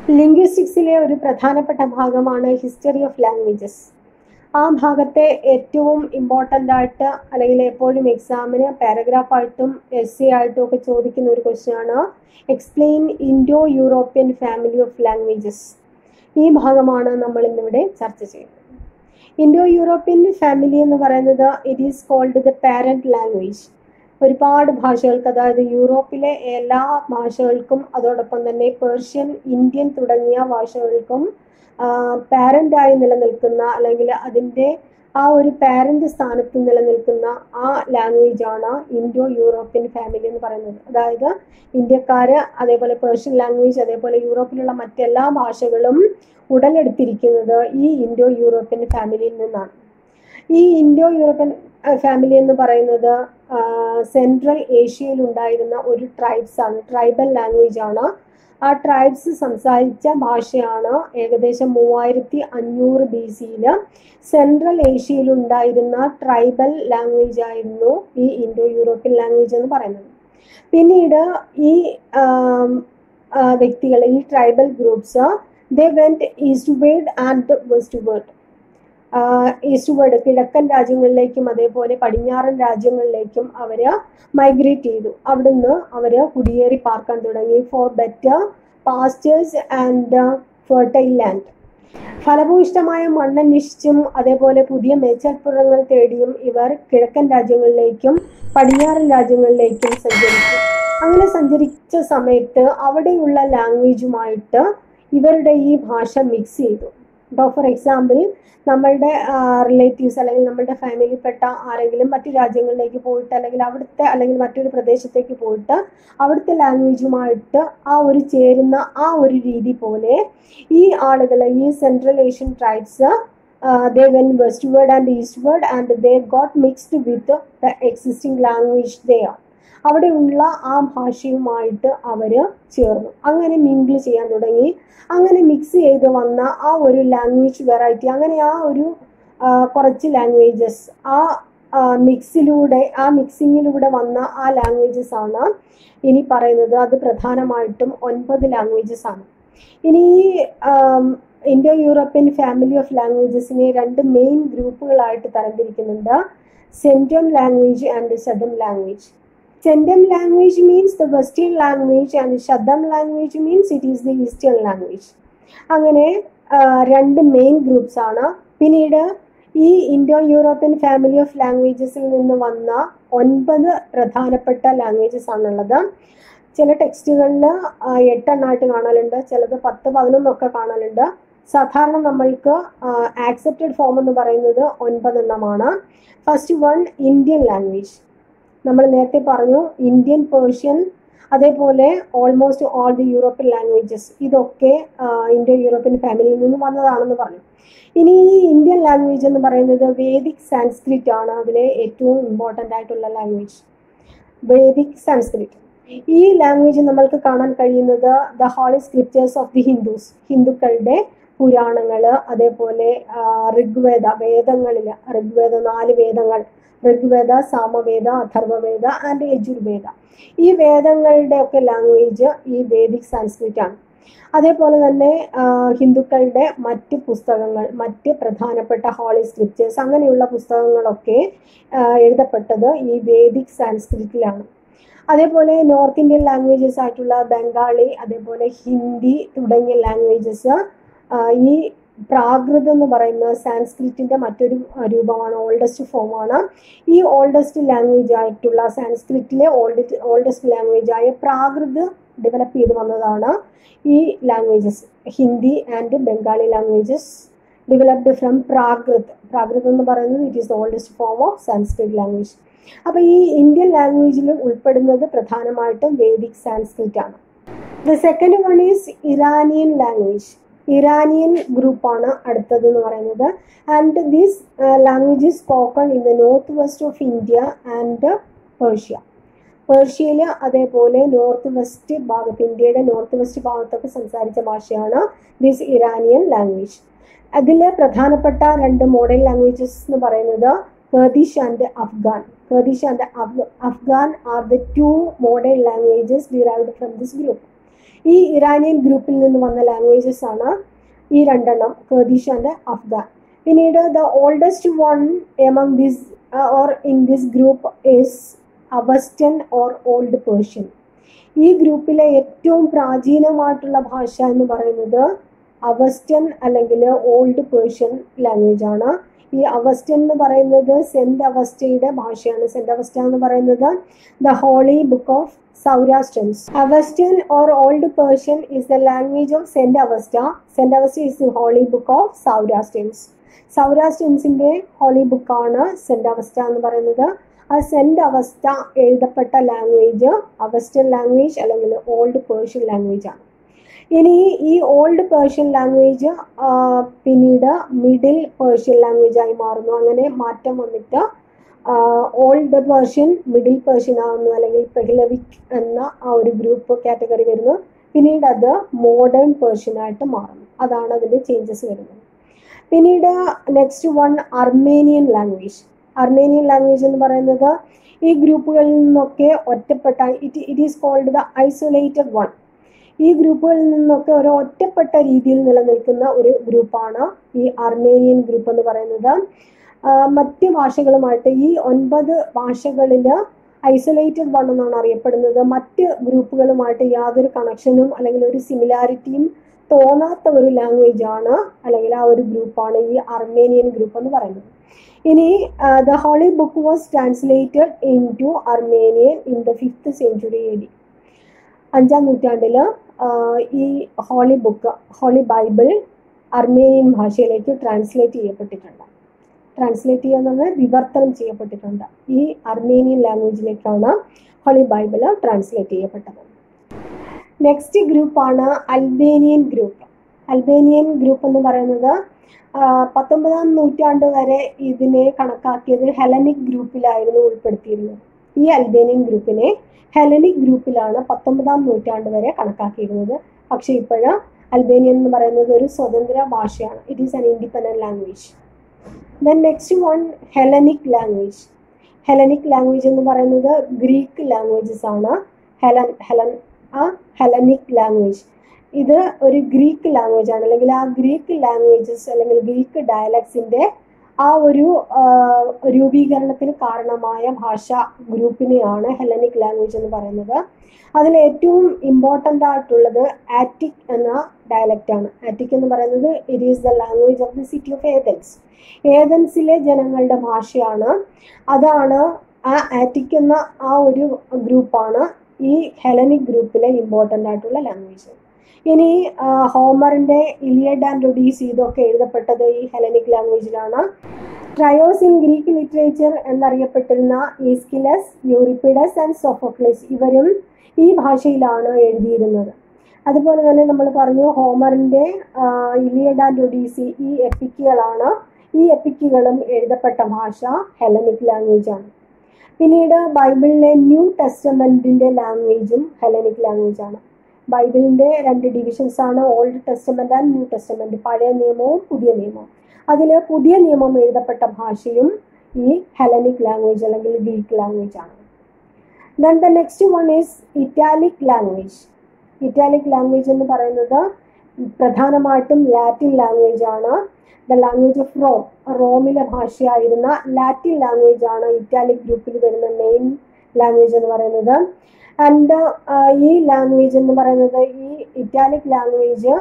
ലിംഗ്വിസ്റ്റിക്സിലെ ഒരു പ്രധാനപ്പെട്ട ഭാഗമാണ് ഹിസ്റ്ററി ഓഫ് ലാംഗ്വേജസ് ആ ഭാഗത്തെ ഏറ്റവും ഇമ്പോർട്ടൻ്റ് ആയിട്ട് അല്ലെങ്കിൽ എപ്പോഴും എക്സാമിന് പാരഗ്രാഫായിട്ടും എസ് സി ആയിട്ടും ഒക്കെ ചോദിക്കുന്ന ഒരു ക്വസ്റ്റ്യൻ ആണ് explain Indo European family of languages ഈ ഭാഗമാണ് നമ്മൾ ഇന്നിവിടെ ചർച്ച ചെയ്യുന്നത് ഇൻഡോ യൂറോപ്യൻ ഫാമിലി എന്ന് പറയുന്നത് it is called the parent language ഒരുപാട് ഭാഷകൾക്ക് അതായത് യൂറോപ്പിലെ എല്ലാ ഭാഷകൾക്കും അതോടൊപ്പം തന്നെ പേർഷ്യൻ ഇന്ത്യൻ തുടങ്ങിയ ഭാഷകൾക്കും പാരൻ്റായി നിലനിൽക്കുന്ന അല്ലെങ്കിൽ അതിൻ്റെ ആ ഒരു പാരൻ്റ് സ്ഥാനത്ത് നിലനിൽക്കുന്ന ആ ലാംഗ്വേജ് ആണ് ഇൻഡോ യൂറോപ്യൻ ഫാമിലി എന്ന് പറയുന്നത് അതായത് ഇന്ത്യക്കാര് അതേപോലെ പേർഷ്യൻ ലാംഗ്വേജ് അതേപോലെ യൂറോപ്പിലുള്ള മറ്റെല്ലാ ഭാഷകളും ഉടലെടുത്തിരിക്കുന്നത് ഈ ഇൻഡോ യൂറോപ്യൻ ഫാമിലിയിൽ നിന്നാണ് ഈ ഇൻഡോ യൂറോപ്യൻ ഫാമിലി എന്ന് പറയുന്നത് സെൻട്രൽ ഏഷ്യയിൽ ഉണ്ടായിരുന്ന ഒരു ട്രൈബ്സ് ആണ് ട്രൈബൽ ലാംഗ്വേജ് ആണ് ആ ട്രൈബ്സ് സംസാരിച്ച ഭാഷയാണ് ഏകദേശം മൂവായിരത്തി അഞ്ഞൂറ് ബി സിയിൽ സെൻട്രൽ ഏഷ്യയിൽ ഉണ്ടായിരുന്ന ട്രൈബൽ ലാംഗ്വേജ് ആയിരുന്നു ഈ ഇൻഡോ യൂറോപ്യൻ ലാംഗ്വേജ് എന്ന് പറയുന്നത് പിന്നീട് ഈ വ്യക്തികൾ ഈ tribal groups they went eastward and westward eastward കിഴക്കൻ രാജ്യങ്ങളിലേക്കും അതേപോലെ പടിഞ്ഞാറൻ രാജ്യങ്ങളിലേക്കും അവർ മൈഗ്രേറ്റ് ചെയ്തു അവിടുന്ന് അവർ കുടിയേറി പാർക്കാൻ തുടങ്ങി for better pastures and fertile land ഫലഭൂയിഷ്ടമായ മണ്ണന്വേഷിച്ചും അതേപോലെ പുതിയ മേച്ചൽപ്പുറങ്ങൾ തേടിയും ഇവർ കിഴക്കൻ രാജ്യങ്ങളിലേക്കും പടിഞ്ഞാറൻ രാജ്യങ്ങളിലേക്കും സഞ്ചരിച്ചു അങ്ങനെ സഞ്ചരിച്ച സമയത്ത് അവിടെയുള്ള ലാംഗ്വേജുമായിട്ട് ഇവരുടെ ഈ ഭാഷ മിക്സ് ചെയ്തു ഇപ്പോൾ ഫോർ എക്സാമ്പിൾ നമ്മളുടെ റിലേറ്റീവ്സ് അല്ലെങ്കിൽ നമ്മളുടെ ഫാമിലിയിൽപ്പെട്ട ആരെങ്കിലും മറ്റു രാജ്യങ്ങളിലേക്ക് പോയിട്ട് അല്ലെങ്കിൽ അവിടുത്തെ അല്ലെങ്കിൽ മറ്റൊരു പ്രദേശത്തേക്ക് പോയിട്ട് അവിടുത്തെ ലാംഗ്വേജുമായിട്ട് ആ ഒരു ചേരുന്ന ആ ഒരു രീതി പോലെ ഈ ആളുകൾ ഈ Central Asian tribes they went westward and eastward and they got mixed with the existing language they are അവിടെയുള്ള ആ ഭാഷയുമായിട്ട് അവർ ചേർന്നു അങ്ങനെ മിങ്കിൾ ചെയ്യാൻ തുടങ്ങി അങ്ങനെ മിക്സ് ചെയ്ത് വന്ന ആ ഒരു ലാംഗ്വേജ് വെറൈറ്റി അങ്ങനെ ആ ഒരു കുറച്ച് ലാംഗ്വേജസ് ആ മിക്സിലൂടെ ആ മിക്സിങ്ങിലൂടെ വന്ന ആ ലാംഗ്വേജസ് ആണ് ഇനി പറയുന്നത് അത് പ്രധാനമായിട്ടും ഒൻപത് ലാംഗ്വേജസ് ആണ് ഇനി ഈ ഇൻഡോ യൂറോപ്യൻ ഫാമിലി ഓഫ് ലാംഗ്വേജസിനെ രണ്ട് മെയിൻ ഗ്രൂപ്പുകളായിട്ട് തരംതിരിക്കുന്നുണ്ട് centum language and satem language Chendam language means the western language and Shaddam language means it is the eastern language. അങ്ങനെ രണ്ട് മെയിൻ ഗ്രൂപ്പ്സ് ആണ് പിന്നീട് ഈ ഇൻഡോ യൂറോപ്യൻ ഫാമിലി ഓഫ് ലാംഗ്വേജസിൽ നിന്ന് വന്ന ഒൻപത് പ്രധാനപ്പെട്ട ലാംഗ്വേജസ് ആണുള്ളത് ചില ടെക്സ്റ്റുകളിൽ എട്ടെണ്ണമായിട്ട് കാണലുണ്ട് ചിലത് പത്ത് പതിനൊന്നൊക്കെ കാണലുണ്ട് സാധാരണ നമ്മൾക്ക് ആക്സെപ്റ്റഡ് ഫോം എന്ന് പറയുന്നത് ഒൻപതെണ്ണമാണ് ഫസ്റ്റ് വൺ ഇന്ത്യൻ ലാംഗ്വേജ് നമ്മൾ നേരത്തെ പറഞ്ഞു ഇന്ത്യൻ പേർഷ്യൻ അതേപോലെ almost all the European languages ഇതൊക്കെ ഇന്ത്യ യൂറോപ്യൻ ഫാമിലിയിൽ നിന്ന് വന്നതാണെന്ന് പറഞ്ഞു ഇനി ഈ ഇന്ത്യൻ ലാംഗ്വേജ് എന്ന് പറയുന്നത് വേദിക് സാൻസ്ക്രിറ്റ് ആണ് അതിലെ ഏറ്റവും ഇമ്പോർട്ടൻ്റ് ആയിട്ടുള്ള ലാംഗ്വേജ് വേദിക് സാൻസ്ക്രിറ്റ് ഈ ലാംഗ്വേജ് നമ്മൾക്ക് കാണാൻ കഴിയുന്നത് the holy scriptures of the Hindus ഹിന്ദുക്കളുടെ പുരാണങ്ങൾ അതേപോലെ ഋഗ്വേദ വേദങ്ങളിൽ ഋഗ്വേദ നാല് വേദങ്ങൾ ഋഗ്വേദ സാമവേദ അഥർവവേദ ആൻഡ് യജുർവേദ ഈ വേദങ്ങളുടെ ഒക്കെ ലാംഗ്വേജ് ഈ വേദിക് സാൻസ്ക്രിറ്റ് ആണ് അതേപോലെ തന്നെ ഹിന്ദുക്കളുടെ മറ്റ് പുസ്തകങ്ങൾ മറ്റ് പ്രധാനപ്പെട്ട ഹോളി സ്ക്രിപ്റ്റേഴ്സ് അങ്ങനെയുള്ള പുസ്തകങ്ങളൊക്കെ എഴുതപ്പെട്ടത് ഈ വേദിക് സാൻസ്ക്രിറ്റിലാണ് അതേപോലെ നോർത്ത് ഇന്ത്യൻ ലാംഗ്വേജസ് ആയിട്ടുള്ള ബംഗാളി അതേപോലെ ഹിന്ദി തുടങ്ങിയ ലാംഗ്വേജസ് ഈ പ്രാകൃത് എന്ന് പറയുന്ന സാൻസ്ക്രിറ്റിന്റെ മറ്റൊരു രൂപമാണ് ഓൾഡസ്റ്റ് ഫോമാണ് ഈ ഓൾഡസ്റ്റ് ലാംഗ്വേജ് ആയിട്ടുള്ള സാൻസ്ക്രിറ്റിലെ ഓൾഡ് ഓൾഡസ്റ്റ് ലാംഗ്വേജ് ആയ പ്രാകൃത് ഡെവലപ്പ് ചെയ്ത് വന്നതാണ് ഈ languages Hindi and Bengali languages developed from Prakrit Prakrit എന്ന് പറയുന്നത് it is oldest form of Sanskrit language അപ്പോൾ ഈ ഇന്ത്യൻ ലാംഗ്വേജിൽ ഉൾപ്പെടുന്നത് പ്രധാനമായിട്ടും വേദിക് സാൻസ്ക്രിറ്റ് ആണ് the second one is Iranian language Iranian ഗ്രൂപ്പാണ് അടുത്തത് എന്ന് പറയുന്നത് and this language is spoken in the north west of India and Persia പേർഷ്യയിൽ അതേപോലെ നോർത്ത് വെസ്റ്റ് ഭാഗത്ത് ഇന്ത്യയുടെ നോർത്ത് വെസ്റ്റ് ഭാഗത്തൊക്കെ സംസാരിച്ച ഭാഷയാണ് ദിസ് ഇറാനിയൻ ലാംഗ്വേജ് അതിൽ പ്രധാനപ്പെട്ട രണ്ട് മോഡേൺ ലാംഗ്വേജസ് എന്ന് പറയുന്നത് Kurdish and Afghan Kurdish and Afghan are the two modern languages derived from this group ഈ ഇറാനിയൻ ഗ്രൂപ്പിൽ നിന്ന് വന്ന ലാംഗ്വേജസ് ആണ് ഈ രണ്ടെണ്ണം കർദിഷ് ആൻഡ് അഫ്ഗാൻ പിന്നീട് the oldest one among this or in this group is Avestan or old Persian ഈ ഗ്രൂപ്പിലെ ഏറ്റവും പ്രാചീനമായിട്ടുള്ള ഭാഷ എന്ന് പറയുന്നത് അവസ്റ്റൻ അല്ലെങ്കിൽ ഓൾഡ് പേർഷ്യൻ ലാംഗ്വേജ് ആണ് ഈ അവസ്റ്റൻ എന്ന് പറയുന്നത് സെന്റ് അവസ്റ്റയുടെ ഭാഷയാണ് സെന്റ് അവസ്റ്റ എന്ന് പറയുന്നത് the holy book of Zoroastrians Avestan or old Persian is the language of Zend Avesta Zend Avesta is the holy book of Zoroastrians സൗരാഷ്ട്രൻസിന്റെ ഹോളി ബുക്കാണ് സെന്റ് അവസ്റ്റ എന്ന് പറയുന്നത് ആ സെന്റ് അവസ്ഥ എഴുതപ്പെട്ട language Avestan language അല്ലെങ്കിൽ old Persian language ആണ് ഇനി ഈ ഓൾഡ് പേർഷ്യൻ ലാംഗ്വേജ് പിന്നീട് മിഡിൽ പേർഷ്യൻ ലാംഗ്വേജ് ആയി മാറുന്നു അങ്ങനെ മാറ്റം വന്നിട്ട് ഓൾഡ് പേർഷ്യൻ മിഡിൽ പേർഷ്യൻ ആവുന്നു അല്ലെങ്കിൽ പെഹ്ലവിക് എന്ന ആ ഒരു ഗ്രൂപ്പ് കാറ്റഗറി വരുന്നു പിന്നീട് അത് മോഡേൺ പേർഷ്യൻ ആയിട്ട് മാറുന്നു അതാണ് അതിൻ്റെ ചേഞ്ചസ് വരുന്നത് പിന്നീട് next one Armenian language Armenian language എന്ന് പറയുന്നത് ഈ ഗ്രൂപ്പുകളിൽ നിന്നൊക്കെ ഒറ്റപ്പെട്ട it it is called the isolated one ഈ ഗ്രൂപ്പുകളിൽ നിന്നൊക്കെ ഒരു ഒറ്റപ്പെട്ട രീതിയിൽ നിലനിൽക്കുന്ന ഒരു ഗ്രൂപ്പാണ് ഈ അർമേനിയൻ ഗ്രൂപ്പ് എന്ന് പറയുന്നത് മറ്റ് ഭാഷകളുമായിട്ട് ഈ ഒൻപത് ഭാഷകളിൽ ഐസൊലേറ്റഡ് വൺ എന്നാണ് അറിയപ്പെടുന്നത് മറ്റ് ഗ്രൂപ്പുകളുമായിട്ട് യാതൊരു കണക്ഷനും അല്ലെങ്കിൽ ഒരു സിമിലാരിറ്റിയും തോന്നാത്ത ഒരു ലാംഗ്വേജ് ആണ് അല്ലെങ്കിൽ ആ ഒരു ഗ്രൂപ്പാണ് ഈ അർമേനിയൻ ഗ്രൂപ്പ് എന്ന് പറയുന്നത് ഇനി the holy book was translated into Armenian in the fifth century A D അഞ്ചാം നൂറ്റാണ്ടിൽ ഈ holy book holy Bible Armenian ഭാഷയിലേക്ക് ട്രാൻസ്ലേറ്റ് ചെയ്യപ്പെട്ടിട്ടുണ്ട് ട്രാൻസ്ലേറ്റ് ചെയ്യുക പറഞ്ഞാൽ വിവർത്തനം ചെയ്യപ്പെട്ടിട്ടുണ്ട് ഈ അർമേനിയൻ ലാംഗ്വേജിലേക്കാണ് ഹോളി ബൈബിൾ ട്രാൻസ്ലേറ്റ് ചെയ്യപ്പെട്ടത് നെക്സ്റ്റ് ഗ്രൂപ്പാണ് അൽബേനിയൻ ഗ്രൂപ്പ് അൽബേനിയൻ ഗ്രൂപ്പ് എന്ന് പറയുന്നത് പത്തൊമ്പതാം നൂറ്റാണ്ട് വരെ ഇതിനെ കണക്കാക്കിയത് ഹെലനിക് ഗ്രൂപ്പിലായിരുന്നു ഉൾപ്പെടുത്തിയിരുന്നത് ഈ അൽബേനിയൻ ഗ്രൂപ്പിനെ ഹെലനിക് ഗ്രൂപ്പിലാണ് പത്തൊമ്പതാം നൂറ്റാണ്ട് വരെ കണക്കാക്കിയിരുന്നത് പക്ഷേ ഇപ്പോഴ് അൽബേനിയൻ എന്ന് പറയുന്നത് ഒരു സ്വതന്ത്ര ഭാഷയാണ് it is an independent language then next one Hellenic language Hellenic language എന്ന് പറയുന്നത് ഗ്രീക്ക് ലാംഗ്വേജസ് ആണ് ഹെലൻ ഹെലൻ ആ ഹെലനിക് ലാംഗ്വേജ് ഇത് ഒരു ഗ്രീക്ക് ലാംഗ്വേജ് ആണ് അല്ലെങ്കിൽ ആ ഗ്രീക്ക് ലാംഗ്വേജസ് അല്ലെങ്കിൽ ഗ്രീക്ക് ഡയലക്ട്സിൻ്റെ ആ ഒരു രൂപീകരണത്തിന് കാരണമായ ഭാഷ ഗ്രൂപ്പിനെയാണ് ഹെലനിക് ലാംഗ്വേജ് എന്ന് പറയുന്നത് അതിൽ ഏറ്റവും ഇമ്പോർട്ടൻ്റ് ആയിട്ടുള്ളത് ആറ്റിക് എന്ന ഡയലക്റ്റ് ആണ് ആറ്റിക് എന്ന് പറയുന്നത് it is the language of the city of Athens ഏതൻസിലെ ജനങ്ങളുടെ ഭാഷയാണ് അതാണ് ആ ആറ്റിക് എന്ന ആ ഒരു ഗ്രൂപ്പാണ് ഈ ഹെലനിക് ഗ്രൂപ്പിലെ ഇമ്പോർട്ടൻ്റ് ആയിട്ടുള്ള ലാംഗ്വേജ് ഇനി ഹോമറിൻ്റെ ഇലിയഡ് ആൻഡ് ഒഡീസ് ഇതൊക്കെ എഴുതപ്പെട്ടത് ഈ ഹെലനിക് ലാംഗ്വേജിലാണ് ട്രയോസ് ഇൻ ഗ്രീക്ക് ലിറ്ററേച്ചർ എന്നറിയപ്പെട്ടിരുന്ന ഈസ്കിലസ് യൂറിപ്പിഡസ് ആൻഡ് സോഫോക്ലിസ് ഇവരും ഈ ഭാഷയിലാണ് എഴുതിയിരുന്നത് അതുപോലെ തന്നെ നമ്മൾ പറഞ്ഞു ഹോമറിൻ്റെ ഇലിയഡ് ആൻഡ് ഒഡീസി ഈ എപ്പിക്കുകളാണ് ഈ എപ്പിക്കുകളും എഴുതപ്പെട്ട ഭാഷ ഹെലനിക് ലാംഗ്വേജ് ആണ് പിന്നീട് ബൈബിളിലെ ന്യൂ ടെസ്റ്റമെൻറ്റിൻ്റെ ലാംഗ്വേജും ഹെലനിക് ലാംഗ്വേജ് ആണ് ബൈബിളിൻ്റെ രണ്ട് ഡിവിഷൻസ് ആണ് Old Testament and New Testament പഴയ നിയമവും പുതിയ നിയമവും അതിൽ പുതിയ നിയമം എഴുതപ്പെട്ട ഭാഷയും ഈ ഹെലനിക് ലാംഗ്വേജ് അല്ലെങ്കിൽ ഗ്രീക്ക് ലാംഗ്വേജ് ആണ് then the next one is Italic language Italic language എന്ന് പറയുന്നത് പ്രധാനമായിട്ടും ലാറ്റിൻ ലാംഗ്വേജ് ആണ് ദ ലാംഗ്വേജ് ഓഫ് റോം റോമിലെ ഭാഷയായിരുന്ന ലാറ്റിൻ ലാംഗ്വേജ് ആണ് ഇറ്റാലിക് ഗ്രൂപ്പിൽ വരുന്ന മെയിൻ ലാംഗ്വേജ് എന്ന് പറയുന്നത് ആൻഡ് ഈ ലാംഗ്വേജ് എന്ന് പറയുന്നത് ഈ ഇറ്റാലിക് ലാംഗ്വേജ്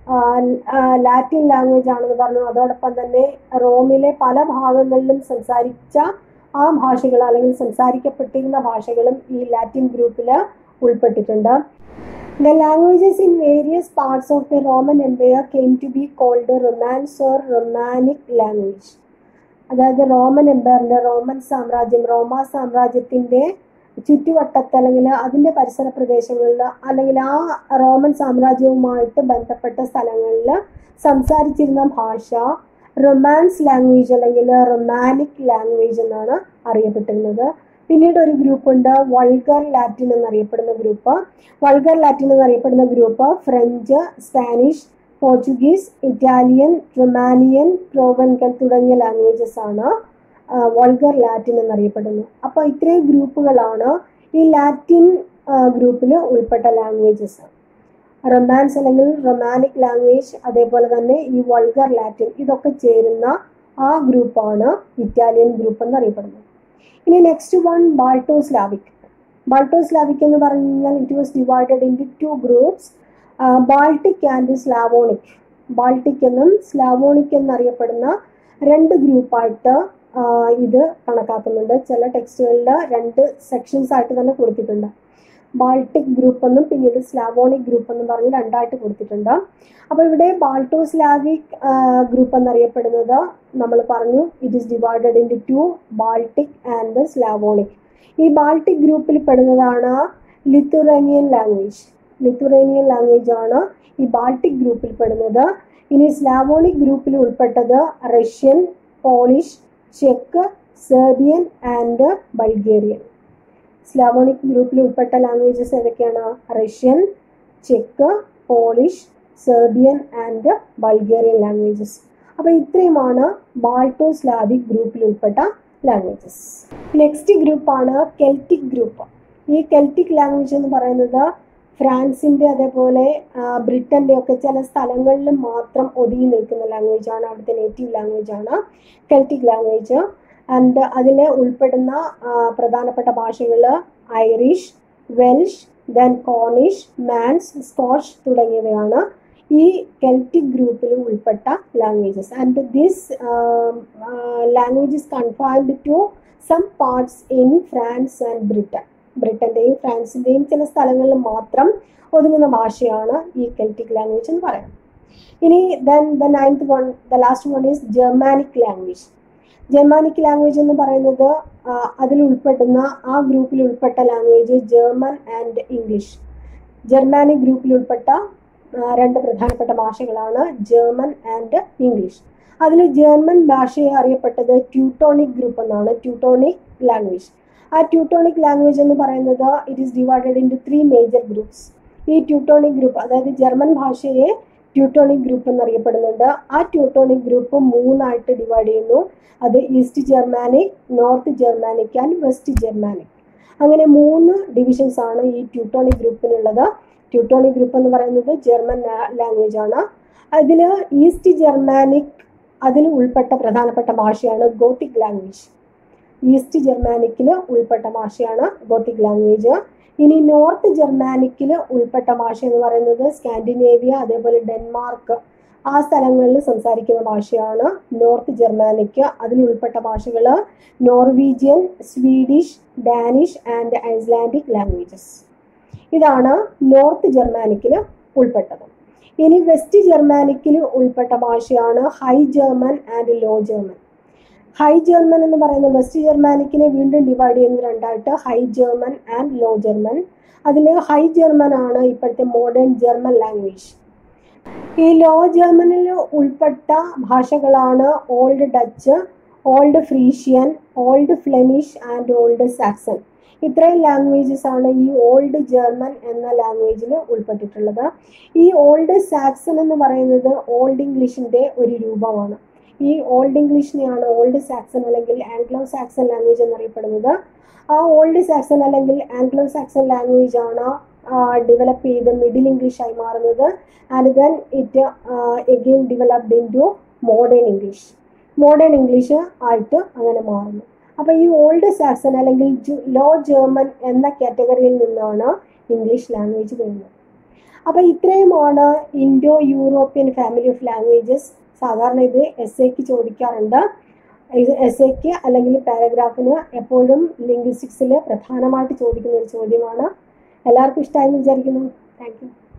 ലാറ്റിൻ ലാംഗ്വേജ് ആണെന്ന് പറഞ്ഞു അതോടൊപ്പം തന്നെ റോമിലെ പല ഭാഗങ്ങളിലും സംസാരിച്ച ആ ഭാഷകൾ അല്ലെങ്കിൽ സംസാരിക്കപ്പെട്ടിരുന്ന ഭാഷകളും ഈ ലാറ്റിൻ ഗ്രൂപ്പിൽ ഉൾപ്പെട്ടിട്ടുണ്ട് the languages in various parts of the Roman empire came to be called Romance or Romanic language അതായത് റോമൻ എംപയറിൻ്റെ റോമൻ സാമ്രാജ്യം റോമ സാമ്രാജ്യത്തിൻ്റെ ചുറ്റുവട്ടത്ത് അല്ലെങ്കിൽ അതിൻ്റെ പരിസര പ്രദേശങ്ങളിൽ അല്ലെങ്കിൽ ആ റോമൻ സാമ്രാജ്യവുമായിട്ട് ബന്ധപ്പെട്ട സ്ഥലങ്ങളിൽ സംസാരിച്ചിരുന്ന ഭാഷ റൊമാൻസ് ലാംഗ്വേജ് അല്ലെങ്കിൽ റൊമാനിക് ലാംഗ്വേജ് എന്നാണ് അറിയപ്പെട്ടിരുന്നത് പിന്നീട് ഒരു ഗ്രൂപ്പ് ഉണ്ട് വൾഗർ ലാറ്റിൻ എന്നറിയപ്പെടുന്ന ഗ്രൂപ്പ് വൾഗർ ലാറ്റിൻ എന്നറിയപ്പെടുന്ന group French Spanish Portuguese Italian Romanian Provencal തുടങ്ങിയ ലാംഗ്വേജസ് ആണ് വൾഗർ ലാറ്റിൻ എന്നറിയപ്പെടുന്നു അപ്പോൾ ഇത്രയും ഗ്രൂപ്പുകളാണ് ഈ ലാറ്റിൻ ഗ്രൂപ്പിൽ ഉൾപ്പെട്ട ലാംഗ്വേജസ് റൊമാൻസ് അല്ലെങ്കിൽ റൊമാനിക് ലാംഗ്വേജ് അതേപോലെ തന്നെ ഈ വൾഗർ ലാറ്റിൻ ഇതൊക്കെ ചേരുന്ന ആ ഗ്രൂപ്പാണ് ഇറ്റാലിയൻ ഗ്രൂപ്പ് എന്നറിയപ്പെടുന്നത് ഇനി നെക്സ്റ്റ് വൺ ബാൾട്ടോസ്ലാവിക് ബാൾട്ടോസ്ലാവിക് എന്ന് പറഞ്ഞു കഴിഞ്ഞാൽ it was divided into groups Baltic and Slavonic Baltic എന്നും സ്ലാവോണിക് എന്നറിയപ്പെടുന്ന രണ്ട് ഗ്രൂപ്പായിട്ട് ഇത് കണക്കാക്കുന്നുണ്ട് ചില ടെക്സ്റ്റുകളിൽ രണ്ട് സെക്ഷൻസ് ആയിട്ട് തന്നെ കൊടുത്തിട്ടുണ്ട് ബാൾട്ടിക് ഗ്രൂപ്പ് എന്നും പിന്നീട് സ്ലാവോണിക് ഗ്രൂപ്പ് എന്നും പറഞ്ഞ് രണ്ടായിട്ട് കൊടുത്തിട്ടുണ്ട് അപ്പോൾ ഇവിടെ ബാൾട്ടോസ്ലാവിക് ഗ്രൂപ്പ് എന്നറിയപ്പെടുന്നത് നമ്മൾ പറഞ്ഞു it is divided into Baltic and Slavonic ഈ ബാൾട്ടിക് ഗ്രൂപ്പിൽ പെടുന്നതാണ് ലിത്തുറേനിയൻ ലാംഗ്വേജ് ലിത്തുറേനിയൻ ലാംഗ്വേജ് ആണ് ഈ ബാൾട്ടിക് ഗ്രൂപ്പിൽ പെടുന്നത് ഇനി സ്ലാവോണിക് ഗ്രൂപ്പിൽ ഉൾപ്പെട്ടത് റഷ്യൻ പോളിഷ് ചെക്ക് സെർബിയൻ ആൻഡ് ബൾഗേറിയൻ സ്ലാവോണിക് ഗ്രൂപ്പിൽ ഉൾപ്പെട്ട ലാംഗ്വേജസ് ഏതൊക്കെയാണ് റഷ്യൻ ചെക്ക് Polish Serbian and Bulgarian languages അപ്പോൾ ഇത്രയുമാണ് ബാൾട്ടോ സ്ലാവിക് ഗ്രൂപ്പിൽ ഉൾപ്പെട്ട ലാംഗ്വേജസ് നെക്സ്റ്റ് ഗ്രൂപ്പാണ് കെൽറ്റിക് ഗ്രൂപ്പ് ഈ കെൽറ്റിക് ലാംഗ്വേജ് എന്ന് പറയുന്നത് ഫ്രാൻസിൻ്റെ അതേപോലെ ബ്രിട്ടൻ്റെ ഒക്കെ ചില സ്ഥലങ്ങളിൽ മാത്രം ഒതുങ്ങി നിൽക്കുന്ന ലാംഗ്വേജ് ആണ് അവിടുത്തെ നേറ്റീവ് ലാംഗ്വേജ് ആണ് കെൽറ്റിക് ലാംഗ്വേജ് ആൻഡ് അതിൽ ഉൾപ്പെടുന്ന പ്രധാനപ്പെട്ട ഭാഷകൾ Irish Welsh then Cornish Manx Scotch തുടങ്ങിയവയാണ് ഈ കെൽറ്റിക് ഗ്രൂപ്പിൽ ഉൾപ്പെട്ട languages and this language is confined to some parts in France and Britain ബ്രിട്ടൻ്റെയും ഫ്രാൻസിൻ്റെയും ചില സ്ഥലങ്ങളിൽ മാത്രം ഒതുങ്ങുന്ന ഭാഷയാണ് ഈ കെൽറ്റിക് ലാംഗ്വേജ് എന്ന് പറയുന്നത് ഇനി then the ninth one the last one is Germanic language Germanic language എന്ന് പറയുന്നത് അതിൽ ഉൾപ്പെടുന്ന ആ ഗ്രൂപ്പിൽ ഉൾപ്പെട്ട language German and English Germanic ഗ്രൂപ്പിൽ ഉൾപ്പെട്ട രണ്ട് പ്രധാനപ്പെട്ട ഭാഷകളാണ് ജർമ്മൻ ആൻഡ് ഇംഗ്ലീഷ് അതിൽ ജർമ്മൻ ഭാഷയെ അറിയപ്പെട്ടത് ട്യൂട്ടോണിക് ഗ്രൂപ്പ് എന്നാണ് ട്യൂട്ടോണിക് ലാംഗ്വേജ് ആ ട്യൂട്ടോണിക് ലാംഗ്വേജ് എന്ന് പറയുന്നത് it is divided in three major groups ഈ ട്യൂട്ടോണിക് ഗ്രൂപ്പ് അതായത് ജർമ്മൻ ഭാഷയെ ട്യൂട്ടോണിക് ഗ്രൂപ്പ് എന്നറിയപ്പെടുന്നുണ്ട് ആ ട്യൂട്ടോണിക് ഗ്രൂപ്പ് മൂന്നായിട്ട് ഡിവൈഡ് ചെയ്യുന്നു അത് east Germanic north Germanic and west Germanic അങ്ങനെ മൂന്ന് ഡിവിഷൻസ് ആണ് ഈ ട്യൂട്ടോണിക് ഗ്രൂപ്പിനുള്ളത് ട്യൂട്ടോണിക് ഗ്രൂപ്പ് എന്ന് പറയുന്നത് ജർമ്മൻ ലാംഗ്വേജ് ആണ് അതിൽ ഈസ്റ്റ് ജർമാനിക് അതിൽ ഉൾപ്പെട്ട പ്രധാനപ്പെട്ട ഭാഷയാണ് ഗോത്തിക് ലാംഗ്വേജ് ഈസ്റ്റ് ജർമാനിക്കിൽ ഉൾപ്പെട്ട ഭാഷയാണ് ഗോത്തിക് ലാംഗ്വേജ് ഇനി നോർത്ത് ജർമാനിക്കിൽ ഉൾപ്പെട്ട ഭാഷ എന്ന് പറയുന്നത് സ്കാൻഡിനേവിയ അതേപോലെ ഡെൻമാർക്ക് ആ സ്ഥലങ്ങളിൽ സംസാരിക്കുന്ന ഭാഷയാണ് നോർത്ത് ജർമാനിക്ക് അതിൽ ഉൾപ്പെട്ട ഭാഷകൾ Norwegian Swedish Danish and Icelandic languages ഇതാണ് നോർത്ത് ജർമാനിക്കിൽ ഉൾപ്പെട്ടത് ഇനി വെസ്റ്റ് ജർമാനിക്കിൽ ഉൾപ്പെട്ട ഭാഷയാണ് high German and low German high German എന്ന് പറയുന്ന വെസ്റ്റ് ജർമാനിക്കിനെ വീണ്ടും ഡിവൈഡ് ചെയ്യുന്ന രണ്ടായിട്ട് high German and low German അതിൽ ഹൈ ജർമ്മൻ ആണ് ഇപ്പോഴത്തെ മോഡേൺ ജർമ്മൻ ലാംഗ്വേജ് ഈ ലോ ജർമ്മനിൽ ഉൾപ്പെട്ട ഭാഷകളാണ് old Dutch old Frisian old Flemish and old Saxon ഇത്രയും ലാംഗ്വേജസ് ആണ് ഈ ഓൾഡ് ജർമ്മൻ എന്ന ലാംഗ്വേജിൽ ഉൾപ്പെട്ടിട്ടുള്ളത് ഈ ഓൾഡ് സാക്സൺ എന്ന് പറയുന്നത് ഓൾഡ് ഇംഗ്ലീഷിൻ്റെ ഒരു രൂപമാണ് ഈ ഓൾഡ് ഇംഗ്ലീഷിനെയാണ് ഓൾഡ് സാക്സൺ അല്ലെങ്കിൽ ആംഗ്ലോ സാക്സൺ ലാംഗ്വേജ് എന്നറിയപ്പെടുന്നത് ആ ഓൾഡ് സാക്സൺ അല്ലെങ്കിൽ ആംഗ്ലോ സാക്സൺ ലാംഗ്വേജ് ആണ് ഡെവലപ്പ് ചെയ്ത് മിഡിൽ ഇംഗ്ലീഷായി മാറുന്നത് and then it again developed into modern English modern English ആയിട്ട് അങ്ങനെ മാറുന്നു അപ്പോൾ ഈ ഓൾഡ് സാക്സൺ അല്ലെങ്കിൽ ലോ ജർമ്മൻ എന്ന കാറ്റഗറിയിൽ നിന്നാണ് ഇംഗ്ലീഷ് ലാംഗ്വേജ് വരുന്നത് അപ്പോൾ ഇത്രയുമാണ് Indo European family of languages സാധാരണ ഇത് എസ് എക്ക് ചോദിക്കാറുണ്ട് ഇത് എസ് എക്ക് അല്ലെങ്കിൽ പാരഗ്രാഫിന് എപ്പോഴും ലിംഗ്വിസ്റ്റിക്സിൽ പ്രധാനമായിട്ട് ചോദിക്കുന്ന ഒരു ചോദ്യമാണ് എല്ലാവർക്കും ഇഷ്ടമായെന്ന് വിചാരിക്കുന്നു താങ്ക് യു